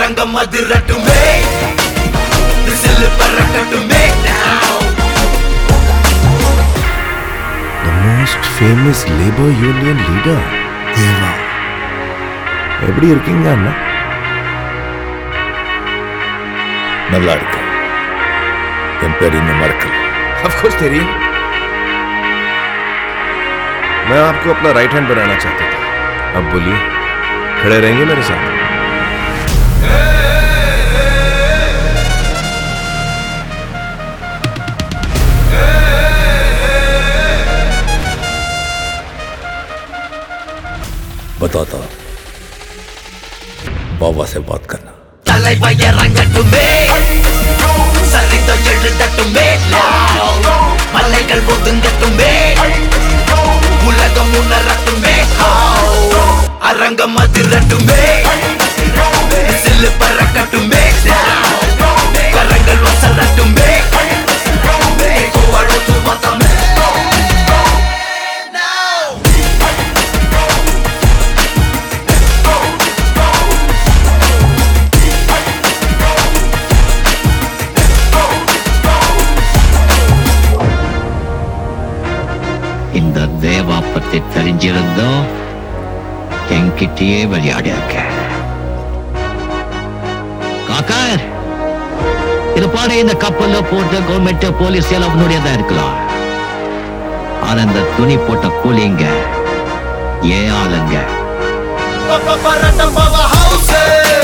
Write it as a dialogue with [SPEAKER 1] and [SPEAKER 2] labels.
[SPEAKER 1] அரங்கம் அதிரட்டுமே விசில் பறக்கட்டுமே now
[SPEAKER 2] The most famous labor union leader. Deva எப்படி இருக்கீங்க அண்ணா
[SPEAKER 3] நல்லா இருக்கு என் பேர் இன்னும் மறக்கல
[SPEAKER 2] ऑफ कोर्स तेरी मैं आपको अपना राइट हैंड बनाना चाहता था अब बोलिए खड़े रहेंगे मेरे साथ
[SPEAKER 3] बताता बाबा से बात करना
[SPEAKER 1] தலைவை இறங்கட்டுமே சரிதம் எழுதட்டுமே now. மலைகள் ஒதுங்கட்டுமே உலகம் உணரட்டுமே how. அரங்கம் அதிரட்டுமே சில்லு பறக்கட்டுமே now. கரங்கள் வசரட்டுமே கோவழத்து மதமே now.
[SPEAKER 4] இந்த தேவா பத்தி தெரிஞ்சிருந்தோம் என்கிட்டயே விளையாடி இருக்க காக்கர் இது பாரு இந்த கப்பல்ல போட்ட கவர்மெண்ட் போலீஸ் எல்லாம் உன்னுடையதா இருக்கலாம் ஆனா இந்த துணி போட்ட கூலிங்க ஏன் ஆளுங்க
[SPEAKER 1] பரட்டம் பவ ஹவுஸ்